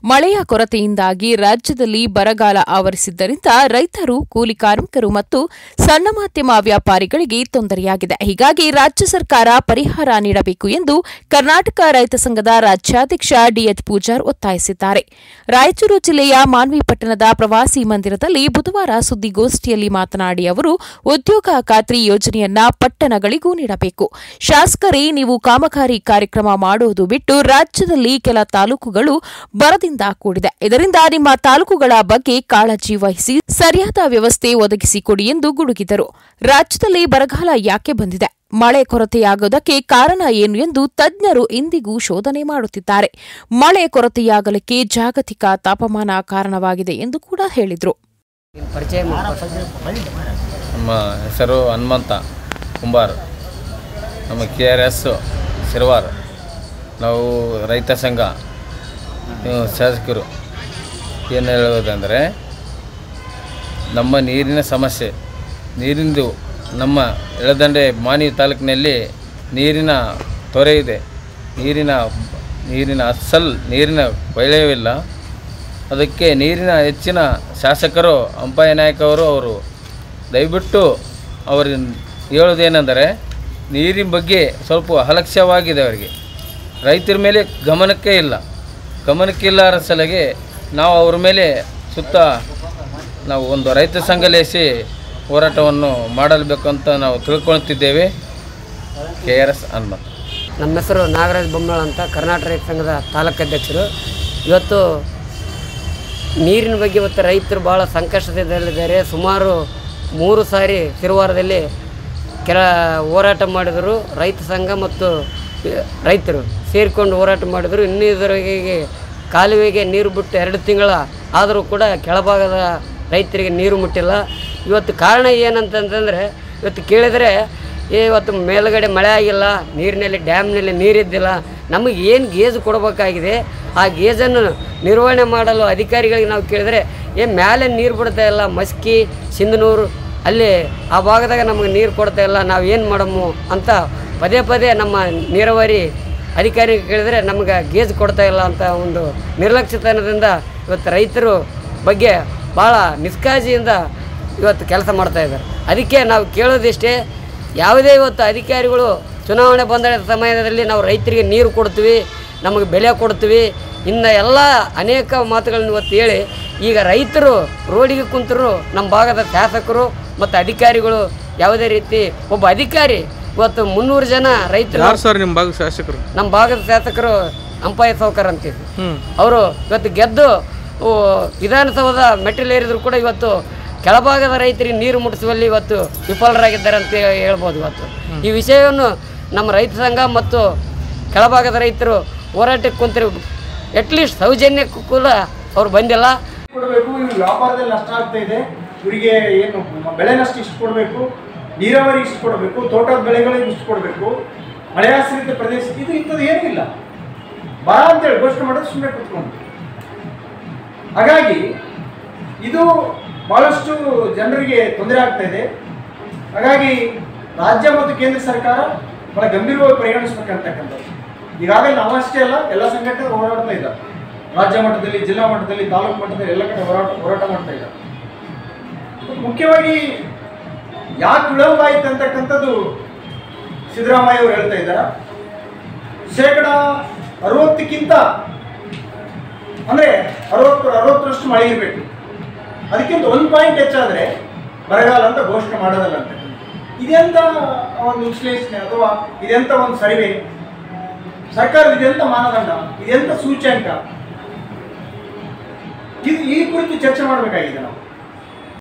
ಮಳೆಯ ಕೊರತೆಯಿಂದಾಗಿ ರಾಜ್ಯದಲ್ಲಿ ಬರಗಾಲ ಆವರಿಸಿದ್ದರಿಂದ ರೈತರು ಕೂಲಿ ಕಾರ್ಮಿಕರು ಮತ್ತು ಸಣ್ಣ ಮಾಧ್ಯಮ ವ್ಯಾಪಾರಿಗಳಿಗೆ ತೊಂದರೆಯಾಗಿದೆ ಹೀಗಾಗಿ ರಾಜ್ಯ ಸರ್ಕಾರ ಪರಿಹಾರ ನೀಡಬೇಕು ಎಂದು ಕರ್ನಾಟಕ ರೈತ ಸಂಘದ ರಾಜ್ಯಾಧ್ಯಕ್ಷ ಡಿಎಚ್ ಪೂಜಾರ್ ಒತ್ತಾಯಿಸಿದ್ದಾರೆ ರಾಯಚೂರು ಜಿಲ್ಲೆಯ ಮಾನ್ವಿ ಪಟ್ಟಣದ ಪ್ರವಾಸಿ ಮಂದಿರದಲ್ಲಿ ಬುಧವಾರ ಸುದ್ದಿಗೋಷ್ಠಿಯಲ್ಲಿ ಮಾತನಾಡಿ ಅವರು ಉದ್ಯೋಗ ಖಾತ್ರಿ ಯೋಜನೆಯನ್ನ ಪಟ್ಟಣಗಳಿಗೂ ನೀಡಬೇಕು ಶಾಸಕರೇ ನೀವು ಕಾಮಗಾರಿ ಕಾರ್ಯಕ್ರಮ ಮಾಡುವುದು ಬಿಟ್ಟು ರಾಜ್ಯದಲ್ಲಿ ಕೆಲ ತಾಲೂಕುಗಳು ಬರದಿಂದ ಕೂಡಿದೆ ಇದರಿಂದ ನಿಮ್ಮ ತಾಲೂಕುಗಳ ಬಗ್ಗೆ ಕಾಳಜಿ ವಹಿಸಿ ಸರಿಯಾದ ವ್ಯವಸ್ಥೆ ಒದಗಿಸಿಕೊಡಿ ಎಂದು ಗುಡುಗಿದರು ರಾಜ್ಯದಲ್ಲಿ ಬರಗಾಲ ಯಾಕೆ ಬಂದಿದೆ ಮಳೆ ಕೊರತೆಯಾಗುವುದಕ್ಕೆ ಕಾರಣ ಏನು ಎಂದು ತಜ್ಞರು ಇಂದಿಗೂ ಶೋಧನೆ ಮಾಡುತ್ತಿದ್ದಾರೆ ಮಳೆ ಕೊರತೆಯಾಗಲಿಕ್ಕೆ ಜಾಗತಿಕ ತಾಪಮಾನ ಕಾರಣವಾಗಿದೆ ಎಂದು ಕೂಡ ಹೇಳಿದರು ಪರಿಚಯ ಮಾಡ್ಕೊಡ್ತಾರೆ ನಮ್ಮ ಹೆಸರು ಹನುಮಂತ ಕುಂಬಾರ್ ನಮ್ಮ ಕೆ ಆರ್ ಎಸ್ ಸಿರ್ವಾರ್ ನಾವು ರೈತ ಸಂಘ ನೀವು ಶಾಸಕರು ಏನು ಹೇಳುವುದಂದರೆ ನಮ್ಮ ನೀರಿನ ಸಮಸ್ಯೆ ನೀರಿಂದು ನಮ್ಮ ಎಳದಂಡೆ ಮಾನಿ ತಾಲೂಕಿನಲ್ಲಿ ನೀರಿನ ತೊರೆ ಇದೆ ನೀರಿನ ನೀರಿನ ಅಸಲ್ ನೀರಿನ ಒಳ್ಳೆಯವಿಲ್ಲ ಅದಕ್ಕೆ ನೀರಿನ ಹೆಚ್ಚಿನ ಶಾಸಕರು ಅಂಪಾಯ ನಾಯಕ ಅವರು ಅವರು ದಯವಿಟ್ಟು ಅವರು ಹೇಳೋದೇನೆಂದರೆ ನೀರಿನ ಬಗ್ಗೆ ಸ್ವಲ್ಪ ಅಲಕ್ಷ್ಯವಾಗಿದೆ ಅವರಿಗೆ ರೈತರ ಮೇಲೆ ಗಮನಕ್ಕೆ ಇಲ್ಲ ಗಮನಕ್ಕಿಲ್ಲ ಸಲಗೆ ನಾವು ಅವ್ರ ಮೇಲೆ ಸುತ್ತ ನಾವು ಒಂದು ರೈತ ಸಂಘ ಲೇಸಿ ಹೋರಾಟವನ್ನು ಮಾಡಲೇಬೇಕಂತ ನಾವು ತಿಳ್ಕೊಳ್ತಿದ್ದೇವೆ ಕೆ ಆರ್ ಎಸ್ ಹನುಮಂತ ನಮ್ಮ ಹೆಸರು ನಾಗರಾಜ್ ಬೊಮ್ಮಳ ಅಂತ ಕರ್ನಾಟಕ ರೈತ ಸಂಘದ ತಾಲೂಕು ಅಧ್ಯಕ್ಷರು ಇವತ್ತು ನೀರಿನ ಬಗ್ಗೆ ಇವತ್ತು ರೈತರು ಭಾಳ ಸಂಕಷ್ಟದಲ್ಲಿದ್ದಾರೆ ಸುಮಾರು ಮೂರು ಸಾರಿ ತಿರುವಾರದಲ್ಲಿ ಕೆಲ ಹೋರಾಟ ಮಾಡಿದರು ರೈತ ಸಂಘ ಮತ್ತು ರೈತರು ಸೇರಿಕೊಂಡು ಹೋರಾಟ ಮಾಡಿದರು ಇನ್ನೂ ಇದರಿಗೆ ಕಾಲುವೆಗೆ ನೀರು ಬಿಟ್ಟು ಎರಡು ತಿಂಗಳ ಆದರೂ ಕೂಡ ಕೆಳಭಾಗದ ರೈತರಿಗೆ ನೀರು ಮುಟ್ಟಿಲ್ಲ ಇವತ್ತು ಕಾರಣ ಏನಂತಂತಂದರೆ ಇವತ್ತು ಕೇಳಿದರೆ ಏ ಇವತ್ತು ಮೇಲುಗಡೆ ಮಳೆ ಆಗಿಲ್ಲ ನೀರಿನಲ್ಲಿ ಡ್ಯಾಮ್ನಲ್ಲಿ ನೀರಿದ್ದಿಲ್ಲ ನಮಗೆ ಏನು ಗೇಜ್ ಕೊಡಬೇಕಾಗಿದೆ ಆ ಗೇಜನ್ನು ನಿರ್ವಹಣೆ ಮಾಡಲು ಅಧಿಕಾರಿಗಳಿಗೆ ನಾವು ಕೇಳಿದರೆ ಏ ಮೇಲೆ ನೀರು ಬಿಡ್ತಾ ಇಲ್ಲ ಮಸ್ಕಿ ಸಿಂಧನೂರು ಅಲ್ಲಿ ಆ ಭಾಗದಾಗ ನಮಗೆ ನೀರು ಕೊಡ್ತಾ ಇಲ್ಲ ನಾವು ಏನು ಮಾಡಮು ಅಂತ ಪದೇ ಪದೇ ನಮ್ಮ ನೀರಾವರಿ ಅಧಿಕಾರಿಗೆ ಕೇಳಿದರೆ ನಮಗೆ ಗೇಜ್ ಕೊಡ್ತಾ ಇಲ್ಲ ಅಂತ ಒಂದು ನಿರ್ಲಕ್ಷ್ಯತನದಿಂದ ಇವತ್ತು ರೈತರು ಬಗ್ಗೆ ಭಾಳ ನಿಷ್ಕಾಳಜಿಯಿಂದ ಇವತ್ತು ಕೆಲಸ ಮಾಡ್ತಾ ಇದ್ದಾರೆ ಅದಕ್ಕೆ ನಾವು ಕೇಳೋದಿಷ್ಟೇ ಯಾವುದೇ ಇವತ್ತು ಅಧಿಕಾರಿಗಳು ಚುನಾವಣೆ ಬಂದ ಸಮಯದಲ್ಲಿ ನಾವು ರೈತರಿಗೆ ನೀರು ಕೊಡ್ತೀವಿ ನಮಗೆ ಬೆಲೆ ಕೊಡ್ತೀವಿ ಇನ್ನು ಎಲ್ಲ ಅನೇಕ ಮಾತುಗಳನ್ನ ಇವತ್ತು ಹೇಳಿ ಈಗ ರೈತರು ರೋಡಿಗೆ ಕುಂತರು ನಮ್ಮ ಭಾಗದ ಶಾಸಕರು ಮತ್ತು ಅಧಿಕಾರಿಗಳು ಯಾವುದೇ ರೀತಿ ಒಬ್ಬ ಅಧಿಕಾರಿ ಇವತ್ತು ಮುನ್ನೂರು ಜನ ರೈತರು ಯಾರು ಸರ್ ನಿಮ್ಮ ಭಾಗದ ಶಾಸಕರು ನಮ್ಮ ಭಾಗದ ಶಾಸಕರು ಅಂಪಾಯ ಸೌಕರ್ ಅಂತಿದ್ರು ಹ್ಞೂ ಅವರು ಇವತ್ತು ಗೆದ್ದು ಓ, ವಿಧಾನಸೌಧ ಮೆಟ್ಟಿಲೇರಿದ್ರು ಕೂಡ ಇವತ್ತು ಕೆಳಭಾಗದ ರೈತರಿಗೆ ನೀರು ಮುಟ್ಟಿಸುವಲ್ಲಿ ಇವತ್ತು ವಿಫಲರಾಗಿದ್ದಾರೆ ಅಂತ ಹೇ- ಹೇಳ್ಬೋದು ಇವತ್ತು ಈ ವಿಷಯವನ್ನು ನಮ್ಮ ರೈತ ಸಂಘ ಮತ್ತು ಕೆಳಭಾಗದ ರೈತರು ಹೋರಾಟಕ್ಕೆ ಕುಂತಿರು ಅಟ್ಲೀಸ್ಟ್ ಸೌಜನ್ಯಕ್ಕೂ ಕೂಡ ಅವ್ರು ಬಂದಿಲ್ಲ ಕೊಡಬೇಕು ಇವ್ರು ವ್ಯಾಪಾರದಲ್ಲಿ ನಷ್ಟ ಆಗ್ತಾ ಇದೆ ಇವರಿಗೆ ಏನು ಬೆಳೆ ನಷ್ಟ ಇಷ್ಟು ಕೊಡಬೇಕು ನೀರಾವರಿ ಇಷ್ಟು ಕೊಡಬೇಕು ತೋಟದ ಬೆಳೆಗಳಿಗೆ ಇಷ್ಟು ಕೊಡಬೇಕು ಮಳೆಯಾಶ್ರಿತ ಪ್ರದೇಶ ಇದು ಇಂಥದ್ದು ಏನೂ ಇಲ್ಲ ಬರ ಅಂತೇಳಿ ಘೋಷಣೆ ಮಾಡೋದು ಸುಮ್ಮನೆ ಕುತ್ಕೊಂಡು ಹಾಗಾಗಿ ಇದು ಬಹಳಷ್ಟು ಜನರಿಗೆ ತೊಂದರೆ ಆಗ್ತಾ ಇದೆ ಹಾಗಾಗಿ ರಾಜ್ಯ ಮತ್ತು ಕೇಂದ್ರ ಸರ್ಕಾರ ಬಹಳ ಗಂಭೀರವಾಗಿ ಪರಿಗಣಿಸ್ಬೇಕಂತಕ್ಕಂಥದ್ದು ಈಗಾಗಲೇ ನಾವಷ್ಟೇ ಅಲ್ಲ ಎಲ್ಲ ಸಂಘಟನೆಗಳು ಹೋರಾಡ್ತಾ ಇದ್ದಾರೆ ರಾಜ್ಯ ಮಟ್ಟದಲ್ಲಿ ಜಿಲ್ಲಾ ಮಟ್ಟದಲ್ಲಿ ತಾಲೂಕು ಮಟ್ಟದಲ್ಲಿ ಎಲ್ಲ ಕಡೆ ಹೋರಾಟ ಹೋರಾಟ ಮಾಡ್ತಾ ಇದ್ದಾರೆ ಮತ್ತು ಮುಖ್ಯವಾಗಿ ಯಾಕೆ ವಿಳಂಬ ಆಯ್ತು ಅಂತಕ್ಕಂಥದ್ದು ಸಿದ್ದರಾಮಯ್ಯ ಅವರು ಹೇಳ್ತಾ ಇದ್ದಾರೆ ಶೇಕಡ ಅರವತ್ತಕ್ಕಿಂತ ಅಂದರೆ ಅರವತ್ತು ಅರವತ್ತರಷ್ಟು ಮಳೆ ಇರಬೇಕು ಅದಕ್ಕಿಂತ ಒಂದು ಪಾಯಿಂಟ್ ಹೆಚ್ಚಾದರೆ ಬರಗಾಲ ಅಂತ ಘೋಷಣೆ ಮಾಡೋದಲ್ಲ ಅಂತ ಇದೆಂತ ಒಂದು ವಿಶ್ಲೇಷಣೆ ಅಥವಾ ಇದೆಂತ ಒಂದು ಸರ್ವೆ ಸರ್ಕಾರದ ಇದೆಂತ ಮಾನದಂಡ ಇದೆಂತ ಸೂಚ್ಯಂಕ ಇದು ಈ ಕುರಿತು ಚರ್ಚೆ ಮಾಡಬೇಕಾಗಿದೆ ನಾವು